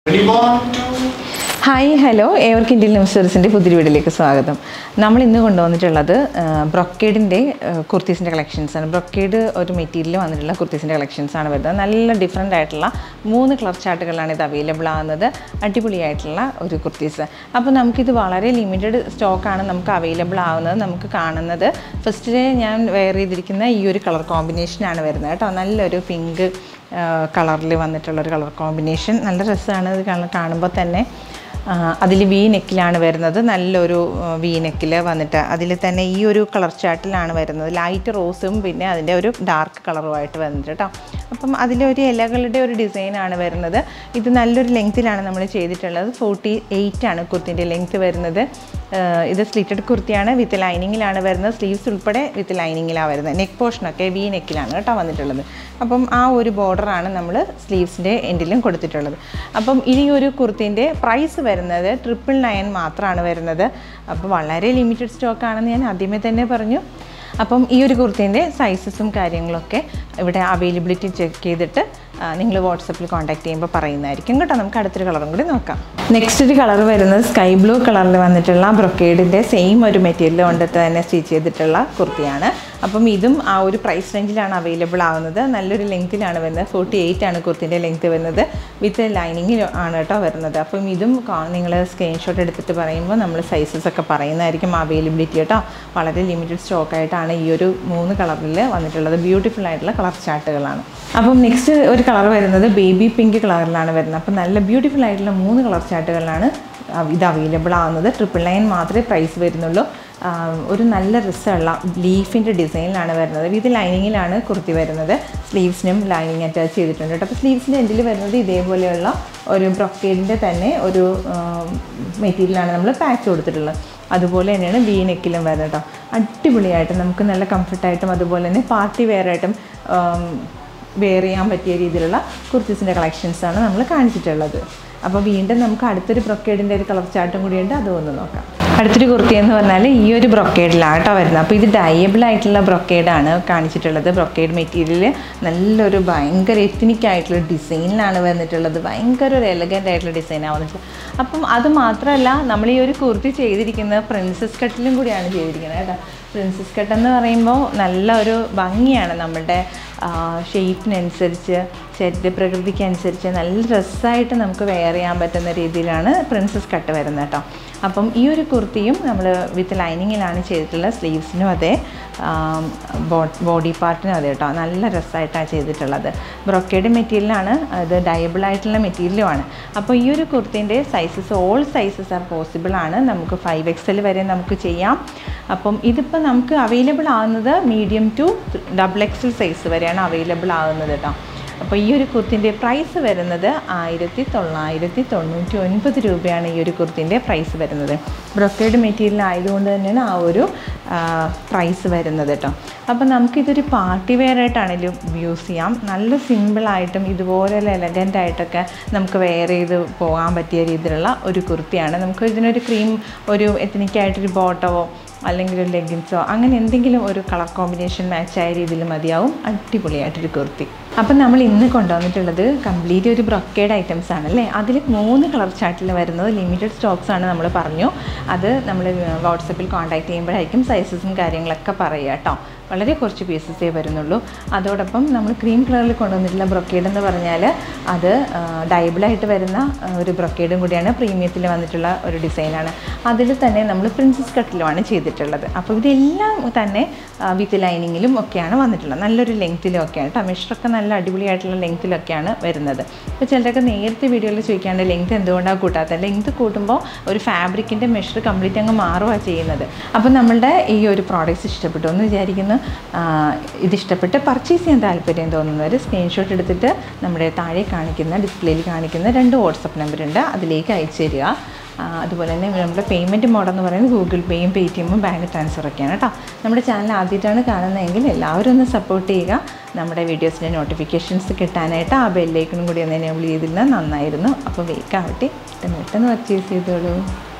Ready, one, two. Hi hello ഏവർക്കും Indian news സർവീസിൻ്റെ പുതിയ വീഡിയോയിലേക്ക് സ്വാഗതം നമ്മൾ ഇന്ന് കൊണ്ടുവന്നിട്ടുള്ളത് ബ്രൊക്കേഡിൻ്റെ കുർത്തീസിൻ്റെ കളക്ഷൻസ് ആണ് ബ്രൊക്കേഡ് ഒരു മെറ്റീരിയൽ വന്നിട്ടുള്ള കുർത്തീസിൻ്റെ കളക്ഷൻസ് ആണ് വരുന്നത് നല്ല ഡിഫറെൻ്റ് ആയിട്ടുള്ള മൂന്ന് കളർ ചാർട്ടുകളാണ് ഇത് അവൈലബിൾ ആകുന്നത് അടിപൊളിയായിട്ടുള്ള ഒരു കുർത്തീസ് അപ്പോൾ നമുക്കിത് വളരെ ലിമിറ്റഡ് സ്റ്റോക്കാണ് നമുക്ക് അവൈലബിൾ ആവുന്നത് നമുക്ക് കാണുന്നത് ഫസ്റ്റ് ഞാൻ വെയർ ചെയ്തിരിക്കുന്ന ഈ ഒരു കളർ കോമ്പിനേഷനാണ് വരുന്നത് കേട്ടോ നല്ലൊരു പിങ്ക് കളറിൽ വന്നിട്ടുള്ള ഒരു കളർ കോമ്പിനേഷൻ നല്ല രസമാണ് ഇത് കാണ- കാണുമ്പോൾ തന്നെ അതിൽ വി നെക്കിലാണ് വരുന്നത് നല്ലൊരു വി നെക്കിൽ വന്നിട്ട് അതിൽ തന്നെ ഈ ഒരു കളർ ചാർട്ടിലാണ് വരുന്നത് ലൈറ്റ് റോസും പിന്നെ അതിൻ്റെ ഒരു ഡാർക്ക് കളറുമായിട്ട് വന്നിട്ട് കേട്ടോ അപ്പം അതിലൊരു ഇലകളുടെ ഒരു ഡിസൈനാണ് വരുന്നത് ഇത് നല്ലൊരു ലെങ്ത്തിലാണ് നമ്മൾ ചെയ്തിട്ടുള്ളത് ഫോർട്ടി എയ്റ്റ് ആണ് കുർത്തിൻ്റെ ലെങ്ത്ത് വരുന്നത് ആഹ് ഇത് സ്ലിറ്റഡ് കുർത്തിയാണ് വിത്ത് ലൈനിങ്ങിലാണ് വരുന്നത് സ്ലീവ്സ് ഉൾപ്പെടെ വിത്ത് ലൈനിങ്ങിലാണ് വരുന്നത് നെക്ക് പോർഷനൊക്കെ വി നെക്കിലാണ് കേട്ടോ വന്നിട്ടുള്ളത് അപ്പം ആ ഒരു ബോർഡറാണ് നമ്മൾ സ്ലീവ്സിൻ്റെ എൻഡിലും കൊടുത്തിട്ടുള്ളത് അപ്പം ഈ ഒരു കുർത്തിൻ്റെ പ്രൈസ് വരുന്നത് ട്രിപ്പിൾ നയൻ മാത്രമാണ് വരുന്നത് അപ്പോൾ വളരെ ലിമിറ്റഡ് സ്റ്റോക്കാണെന്ന് ഞാൻ ആദ്യമേ തന്നെ പറഞ്ഞു അപ്പം ഈ ഒരു കുർത്തീൻ്റെ സൈസസും കാര്യങ്ങളൊക്കെ ഇവിടെ അവൈലബിലിറ്റി ചെക്ക് ചെയ്തിട്ട് നിങ്ങൾ വാട്സപ്പിൽ കോൺടാക്ട് ചെയ്യുമ്പോൾ പറയുന്നതായിരിക്കും കേട്ടോ നമുക്ക് അടുത്തൊരു കളറും കൂടി നോക്കാം നെക്സ്റ്റ് ഒരു കളർ വരുന്നത് സ്കൈ ബ്ലൂ കളറിൽ വന്നിട്ടുള്ള ബ്രൊക്കേഡിൻ്റെ സെയിം ഒരു മെറ്റീരിയൽ കൊണ്ടിട്ട് തന്നെ സ്റ്റിച്ച് ചെയ്തിട്ടുള്ള കുർത്തിയാണ് അപ്പം ഇതും ആ ഒരു പ്രൈസ് റേഞ്ചിലാണ് അവൈലബിൾ ആവുന്നത് നല്ലൊരു ലെങ്ത്തിലാണ് വരുന്നത് ഫോർട്ടി എയ്റ്റ് ആണ് കുർത്തിൻ്റെ ലെങ്ത്ത് വരുന്നത് വിത്ത് ലൈനിങ്ങിൽ ആണ് കേട്ടോ വരുന്നത് അപ്പം ഇതും നിങ്ങൾ സ്ക്രീൻഷോട്ട് എടുത്തിട്ട് പറയുമ്പോൾ നമ്മൾ സൈസസ് ഒക്കെ പറയുന്നതായിരിക്കും അവൈലബിലിറ്റി കേട്ടോ വളരെ ലിമിറ്റഡ് സ്റ്റോക്കായിട്ടാണ് ഈ ഒരു മൂന്ന് കളറിൽ വന്നിട്ടുള്ളത് ബ്യൂട്ടിഫുൾ ആയിട്ടുള്ള കളർ ചാർട്ടുകളാണ് അപ്പം നെക്സ്റ്റ് ഒരു കളർ വരുന്നത് ബേബി പിങ്ക് കളറിലാണ് വരുന്നത് അപ്പം നല്ല ബ്യൂട്ടിഫുൾ ആയിട്ടുള്ള മൂന്ന് കളർ ചാർട്ടുകളിലാണ് ഇത് അവൈലബിൾ ആവുന്നത് ട്രിപ്പിൾ നയൻ മാത്രമേ പ്രൈസ് വരുന്നുള്ളൂ ആഹ് ഒരു നല്ല രസമുള്ള ലീഫിൻ്റെ ഡിസൈനിലാണ് വരുന്നത് വിത്ത് ലൈനിങ്ങിലാണ് കുർത്തി വരുന്നത് സ്ലീവ്സിനും ലൈനിങ് അറ്റാച്ച് ചെയ്തിട്ടുണ്ട് കേട്ടോ അപ്പോൾ സ്ലീവ്സിൻ്റെ എൻഡിൽ വരുന്നത് ഇതേപോലെയുള്ള ഒരു ബ്രൊക്കേഡിൻ്റെ തന്നെ ഒരു മെറ്റീരിയലാണ് നമ്മൾ പാച്ച് കൊടുത്തിട്ടുള്ളത് അതുപോലെ തന്നെയാണ് വി നെക്കിലും വരുന്നത് കേട്ടോ അടിപൊളിയായിട്ട് നമുക്ക് നല്ല കംഫർട്ടായിട്ടും അതുപോലെ തന്നെ പാർട്ടി വെയറായിട്ടും വെയർ ചെയ്യാൻ പറ്റിയ രീതിയിലുള്ള കുർത്തീസിൻ്റെ കളക്ഷൻസാണ് നമ്മൾ കാണിച്ചിട്ടുള്ളത് അപ്പോൾ വീണ്ടും നമുക്ക് അടുത്തൊരു ബ്രൊക്കേഡിൻ്റെ ഒരു കളർ ചാർട്ടും കൂടിയുണ്ട് അതും ഒന്ന് നോക്കാം അടുത്തൊരു കുർത്തി എന്ന് പറഞ്ഞാൽ ഈ ഒരു ബ്രൊക്കേഡിലാണ് കേട്ടോ വരുന്നത് അപ്പോൾ ഇത് ഡയബിൾ ആയിട്ടുള്ള ബ്രൊക്കേഡാണ് കാണിച്ചിട്ടുള്ളത് ബ്രൊക്കേഡ് മെറ്റീരിയൽ നല്ലൊരു ഭയങ്കര എത്നിക് ആയിട്ടുള്ള ഡിസൈനിലാണ് വന്നിട്ടുള്ളത് ഭയങ്കര ഒരു എലഗൻ്റ് ആയിട്ടുള്ള ഡിസൈനാണ് വന്നിട്ടുള്ളത് അപ്പം അത് മാത്രമല്ല നമ്മൾ ഈ ഒരു കുർത്തി ചെയ്തിരിക്കുന്നത് പ്രിൻസസ് കട്ടിലും കൂടിയാണ് ചെയ്തിരിക്കുന്നത് കേട്ടോ പ്രിൻസസ് കട്ട് എന്ന് പറയുമ്പോൾ നല്ല ഒരു ഭംഗിയാണ് നമ്മളുടെ ഷേപ്പിനനുസരിച്ച് ശരീരപ്രകൃതിക്ക് അനുസരിച്ച് നല്ല ഡ്രസ്സായിട്ട് നമുക്ക് വെയർ ചെയ്യാൻ പറ്റുന്ന രീതിയിലാണ് പ്രിൻസസ് കട്ട് വരുന്നത് കേട്ടോ അപ്പം ഈ ഒരു കുർത്തിയും നമ്മൾ വിത്ത് ലൈനിങ്ങിലാണ് ചെയ്തിട്ടുള്ളത് സ്ലീവ്സിനും അതെ ബോഡി പാർട്ടിനും അതെ കേട്ടോ നല്ല രസമായിട്ടാണ് ചെയ്തിട്ടുള്ളത് ബ്രൊക്കേഡ് മെറ്റീരിയലാണ് അത് ഡയബിൾ ആയിട്ടുള്ള മെറ്റീരിയലുമാണ് അപ്പോൾ ഈ ഒരു കുർത്തിൻ്റെ sizes all sizes are possible ആണ് നമുക്ക് ഫൈവ് എക്സൽ വരെ നമുക്ക് ചെയ്യാം അപ്പം ഇതിപ്പോൾ നമുക്ക് അവൈലബിൾ ആകുന്നത് medium to double XL size വരെയാണ് അവൈലബിൾ ആകുന്നത് കേട്ടോ അപ്പോൾ ഈ ഒരു കുർത്തിൻ്റെ പ്രൈസ് വരുന്നത് ആയിരത്തി തൊള്ളായിരത്തി തൊണ്ണൂറ്റി ഒൻപത് രൂപയാണ് ഈ ഒരു കുർത്തിൻ്റെ പ്രൈസ് വരുന്നത് ബ്രൊക്കേഡ് മെറ്റീരിയൽ ആയതുകൊണ്ട് തന്നെയാണ് ആ ഒരു പ്രൈസ് വരുന്നത് കേട്ടോ അപ്പോൾ നമുക്കിതൊരു പാർട്ടി വെയർ ആയിട്ടാണെങ്കിലും യൂസ് ചെയ്യാം നല്ല സിമ്പിളായിട്ടും ഇതുപോലെ എലഗൻ്റ് ആയിട്ടൊക്കെ നമുക്ക് വെയർ ചെയ്ത് പോകാൻ പറ്റിയ രീതിയിലുള്ള ഒരു കുർത്തിയാണ് നമുക്ക് ഇതിനൊരു ക്രീം ഒരു എത്തനിക്കായിട്ടൊരു ബോട്ടമോ അല്ലെങ്കിൽ ഒരു ലെഗിൻസോ അങ്ങനെ എന്തെങ്കിലും ഒരു കളർ കോമ്പിനേഷൻ മാച്ചായ രീതിയിൽ മതിയാവും അടിപൊളിയായിട്ടൊരു കുർത്തി അപ്പം നമ്മൾ ഇന്ന് കൊണ്ടുവന്നിട്ടുള്ളത് കംപ്ലീറ്റ് ഒരു ബ്രൊക്കേഡ് ഐറ്റംസ് ആണ് അല്ലേ അതിൽ മൂന്ന് കളർ ചാർട്ടിൽ വരുന്നത് ലിമിറ്റഡ് സ്റ്റോക്സ് ആണ് നമ്മൾ പറഞ്ഞു അത് നമ്മൾ വാട്സപ്പിൽ കോൺടാക്ട് ചെയ്യുമ്പോഴായിരിക്കും സൈസസും കാര്യങ്ങളൊക്കെ പറയുക കേട്ടോ വളരെ കുറച്ച് പീസസേ വരുന്നുള്ളൂ അതോടൊപ്പം നമ്മൾ ക്രീം കളറിൽ കൊണ്ടുവന്നിട്ടുള്ള ബ്രൊക്കേഡ് എന്ന് പറഞ്ഞാൽ അത് ഡയബിളായിട്ട് വരുന്ന ആ, ഒരു ബ്രൊക്കേഡും കൂടിയാണ് പ്രീമിയത്തിൽ വന്നിട്ടുള്ള ഒരു ഡിസൈനാണ് അതിൽ തന്നെ നമ്മൾ പ്രിൻസസ് കട്ടിലുമാണ് ചെയ്തിട്ടുള്ളത് അപ്പോൾ ഇതെല്ലാം തന്നെ വിത്ത് ലൈനിങ്ങിലും ഒക്കെയാണ് വന്നിട്ടുള്ളത് നല്ലൊരു ലെങ്ത്തിലും ഒക്കെയാണ് കേട്ടോ മെഷറൊക്കെ നല്ല അടിപൊളിയായിട്ടുള്ള ലെങ്ത്തിലൊക്കെയാണ് വരുന്നത് അപ്പോൾ ചിലരൊക്കെ നേരത്തെ വീഡിയോയിൽ ചോദിക്കാണ്ട് ലെങ്ത് എന്തുകൊണ്ടാണ് കൂട്ടാത്തത് ലെങ്ത് കൂട്ടുമ്പോൾ ഒരു ഫാബ്രിക്കിൻ്റെ മെഷർ കംപ്ലീറ്റ് അങ്ങ് മാറുകയാണ് ചെയ്യുന്നത് അപ്പോൾ നമ്മളുടെ ഈ ഒരു പ്രോഡക്റ്റ്സ് ഇഷ്ടപ്പെട്ടു എന്ന് വിചാരിക്കുന്നു ആ, ഇത് ഇഷ്ടപ്പെട്ട് പർച്ചേസ് ചെയ്യാൻ താല്പര്യം തോന്നുന്നവർ സ്ക്രീൻഷോട്ട് എടുത്തിട്ട് നമ്മുടെ താഴെ കാണിക്കുന്ന ഡിസ്പ്ലേയിൽ കാണിക്കുന്ന രണ്ട് വാട്സപ്പ് നമ്പറുണ്ട് അതിലേക്ക് അയച്ചു തരിക ആ, അതുപോലെ തന്നെ നമ്മുടെ പേയ്മെൻറ്റ് മോഡ് എന്ന് പറയുന്നത് ഗൂഗിൾ പേയും പേ ടി എമ്മും ബാങ്ക് ട്രാൻസ്ഫറൊക്കെയാണ് കേട്ടോ നമ്മുടെ ചാനൽ ആദ്യമായിട്ടാണ് കാണുന്നതെങ്കിൽ എല്ലാവരും ഒന്ന് സപ്പോർട്ട് ചെയ്യുക നമ്മുടെ വീഡിയോസിൻ്റെ നോട്ടിഫിക്കേഷൻസ് കിട്ടാനായിട്ട് ആ ബെല്ലൈക്കണും കൂടി ഒന്ന് എനേബിൾ ചെയ്തിരുന്നാൽ നന്നായിരുന്നു അപ്പോൾ വേഗം ആവട്ടെ പെട്ടെന്ന് പെട്ടെന്ന് പർച്ചേസ് ചെയ്തോളൂ